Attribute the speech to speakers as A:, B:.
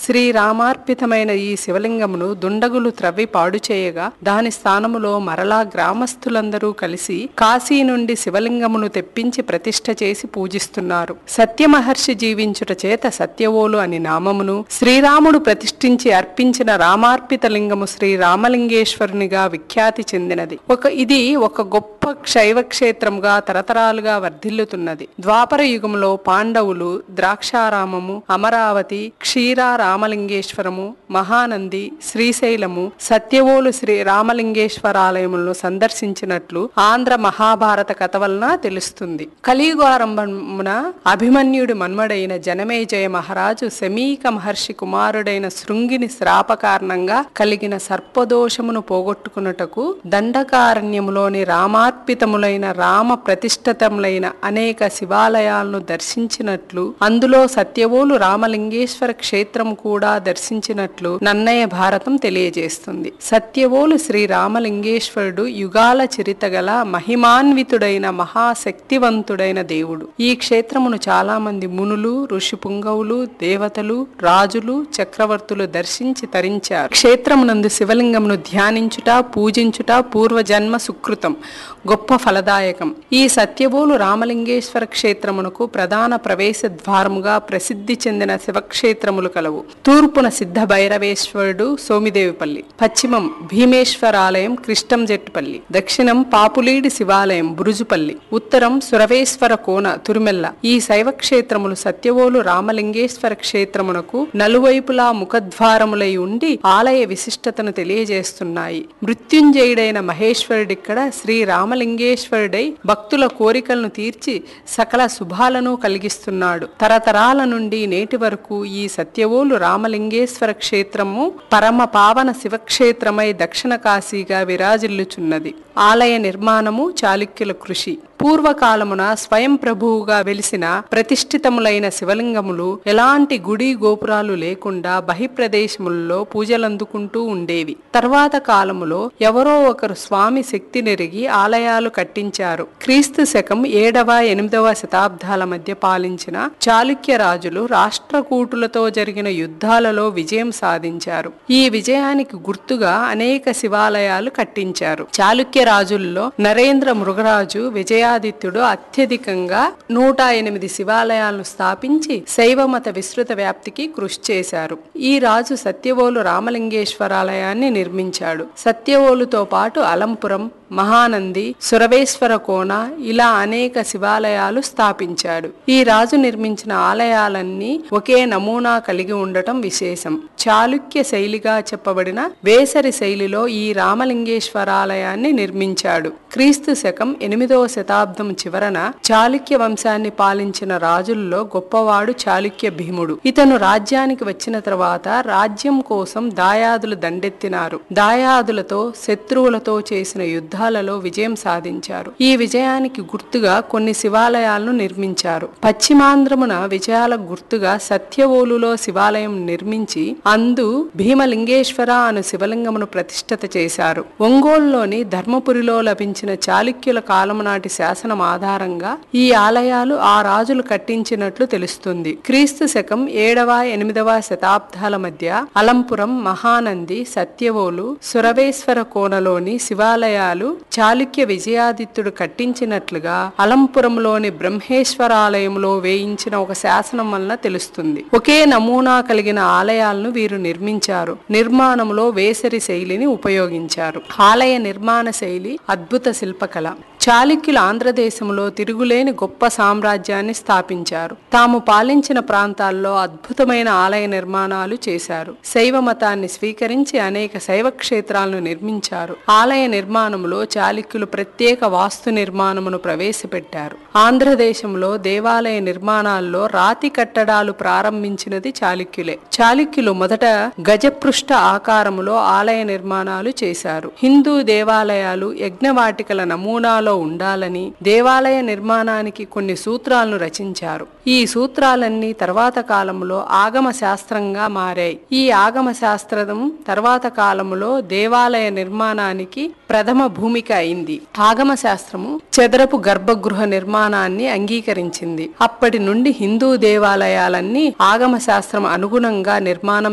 A: శ్రీరామార్పితమైన ఈ శివలింగమును దుండగులు త్రవ్వి పాడు చేయగా దాని స్థానములో మరలా గ్రామస్తులందరూ కలిసి కాశీ నుండి శివలింగమును తెప్పించి ప్రతిష్ఠ చేసి పూజిస్తున్నారు సత్యమహర్షి జీవించుట చేత సత్యవోలు అని నామమును శ్రీరాముడు ప్రతిష్ఠించి అర్పించిన రామార్పిత లింగము శ్రీ రామలింగేశ్వరునిగా విఖ్యాతి చెందినది ఒక ఇది ఒక గొప్ప శైవ క్షేత్రముగా తరతరాలుగా వర్ధిల్లుతున్నది ద్వాపర యుగంలో పాండవులు ద్రాక్షారామము అమరావతి క్షీరా రామలింగేశ్వరము మహానంది శ్రీశైలము సత్యవోలు శ్రీ రామలింగేశ్వరాలయములను సందర్శించినట్లు ఆంధ్ర మహాభారత కథ వలన తెలుస్తుంది కలియుగారంభమున అభిమన్యుడి మన్మడైన జనమేజయ మహారాజు శమీక మహర్షి కుమారుడైన శృంగిని శ్రాప కారణంగా కలిగిన సర్పదోషమును పోగొట్టుకున్నటకు దండకారణ్యములోని రామార్పితములైన రామ ప్రతిష్ఠితములైన అనేక శివాలయాలను దర్శించినట్లు అందులో సత్యవోలు రామలింగేశ్వర క్షేత్రం కూడా దర్శించినట్లు నన్నయ్య భారతం తెలియజేస్తుంది సత్యవోలు శ్రీ రామలింగేశ్వరుడు యుగాల చరిత గల మహిమాన్వితుడైన మహాశక్తివంతుడైన దేవుడు ఈ క్షేత్రమును చాలా మంది మునులు ఋషి పుంగవులు దేవతలు రాజులు చక్రవర్తులు దర్శించి తరించారు క్షేత్రమునందు శివలింగమును ధ్యానించుట పూజించుట పూర్వజన్మ సుకృతం గొప్ప ఫలదాయకం ఈ సత్యబోలు రామలింగేశ్వర క్షేత్రమునకు ప్రధాన ప్రవేశ ద్వారముగా ప్రసిద్ధి చెందిన శివక్షేత్రములు కలవు తూర్పున సిద్ధ భైరవేశ్వరుడు సోమిదేవిపల్లి పశ్చిమం భీమేశ్వరాలయం కృష్ణంజెట్టుపల్లి దక్షిణం పాపులీడి శివాలయం బురుజుపల్లి ఉత్తరం సురవేశ్వర కోన తురిమెల్ల ఈ శైవ క్షేత్రములు సత్యవోలు రామలింగేశ్వర క్షేత్రమునకు నలువైపులా ముఖద్వారములై ఉండి ఆలయ విశిష్టతను తెలియజేస్తున్నాయి మృత్యుంజయుడైన మహేశ్వరుడిక్కడ శ్రీ రామలింగేశ్వరుడై భక్తుల కోరికలను తీర్చి సకల శుభాలను కలిగిస్తున్నాడు తరతరాల నుండి నేటి వరకు ఈ సత్యవోలు రామలింగేశ్వర క్షేత్రము పరమ పావన శివక్షేత్రమై దక్షిణ కాశీగా విరాజిల్లుచున్నది ఆలయ నిర్మాణము చాళుక్యుల కృషి పూర్వకాలమున స్వయం ప్రభువుగా వెలిసిన ప్రతిష్ఠితములైన శివలింగములు ఎలాంటి గుడి గోపురాలు లేకుండా బహిప్రదేశములలో పూజలందుకుంటూ ఉండేవి తర్వాత కాలములో ఎవరో ఒకరు స్వామి శక్తి నెరిగి ఆలయాలు కట్టించారు క్రీస్తు శకం ఏడవ ఎనిమిదవ శతాబ్దాల మధ్య పాలించిన చాళుక్య రాజులు రాష్ట్రకూటులతో జరిగిన యుద్ధాలలో విజయం సాధించారు ఈ విజయానికి గుర్తుగా అనేక శివాలయాలు కట్టించారు చాళుక్య రాజుల్లో నరేంద్ర మృగరాజు విజయాదిత్యుడు అత్యధికంగా నూట ఎనిమిది శివాలయాలను స్థాపించి శైవమత విస్తృత వ్యాప్తికి కృషి చేశారు ఈ రాజు సత్యవోలు రామలింగేశ్వరాలయాన్ని నిర్మించాడు సత్యవోలుతో పాటు అలంపురం మహానంది సురవేశ్వర కోన ఇలా అనేక శివాలయాలు స్థాపించాడు ఈ రాజు నిర్మించిన ఆలయాలన్నీ ఒకే నమూనా కలిగి ఉండటం విశేషం చాళుక్య శైలిగా చెప్పబడిన వేసరి శైలిలో ఈ రామలింగేశ్వరాలయాన్ని నిర్మించాడు క్రీస్తు శకం ఎనిమిదవ శతాబ్దం చివరన చాళుక్య వంశాన్ని పాలించిన రాజుల్లో గొప్పవాడు చాళుక్య భీముడు ఇతను రాజ్యానికి వచ్చిన తర్వాత రాజ్యం కోసం దాయాదులు దండెత్తినారు దాయాదులతో శత్రువులతో చేసిన యుద్ధాలలో విజయం సాధించారు ఈ విజయానికి గుర్తుగా కొన్ని శివాలయాలను నిర్మించారు పశ్చిమాంధ్రమున విజయాలకు గుర్తుగా సత్యవోలులో శివాలయం నిర్మించి అందు భీమలింగేశ్వర అను శివలింగమును ప్రతిష్ఠత చేశారు ఒంగోలులోని ధర్మపురిలో లభించిన చాళుక్యుల కాలము నాటి శాసనం ఆధారంగా ఈ ఆలయాలు ఆ రాజులు కట్టించినట్లు తెలుస్తుంది క్రీస్తు శకం ఏడవ ఎనిమిదవ శతాబ్దాల మధ్య అలంపురం మహానంది సత్యవోలు సురవేశ్వర కోనలోని శివాలయాలు చాళుక్య విజయాదిత్యుడు కట్టించినట్లుగా అలంపురంలోని బ్రహ్మేశ్వరాలయంలో వేయించిన ఒక శాసనం వలన తెలుస్తుంది ఒకే నమూనా కలిగిన ఆలయాలను వీరు నిర్మించారు నిర్మాణంలో వేసరి శైలిని ఉపయోగించారు ఆలయ నిర్మాణ శైలి అద్భుత శిల్పకళ చాళుక్యులు ఆంధ్రదేశంలో తిరుగులేని గొప్ప సామ్రాజ్యాన్ని స్థాపించారు తాము పాలించిన ప్రాంతాల్లో అద్భుతమైన ఆలయ నిర్మాణాలు చేశారు శైవ మతాన్ని స్వీకరించి అనేక శైవ క్షేత్రాలను నిర్మించారు ఆలయ నిర్మాణంలో చాళుక్యులు ప్రత్యేక వాస్తు నిర్మాణమును ప్రవేశపెట్టారు ఆంధ్రదేశంలో దేవాలయ నిర్మాణాల్లో రాతి కట్టడాలు ప్రారంభించినది చాళుక్యులే చాళుక్యులు మొదట గజపృష్ఠ ఆకారములో ఆలయ నిర్మాణాలు చేశారు హిందూ దేవాలయాలు యజ్ఞవాటికల నమూనాలో ఉండాలని దేవాలయ నిర్మాణానికి కొన్ని సూత్రాలను రచించారు ఈ సూత్రాలన్నీ తర్వాత కాలంలో ఆగమ శాస్త్రంగా మారాయి ఈ ఆగమ శాస్త్రం తర్వాత కాలంలో దేవాలయ నిర్మాణానికి ప్రథమ భూమిక అయింది ఆగమ శాస్త్రము చదరపు గర్భగృహ నిర్మాణాన్ని అంగీకరించింది అప్పటి నుండి హిందూ దేవాలయాలన్నీ ఆగమ శాస్త్రం అనుగుణంగా నిర్మాణం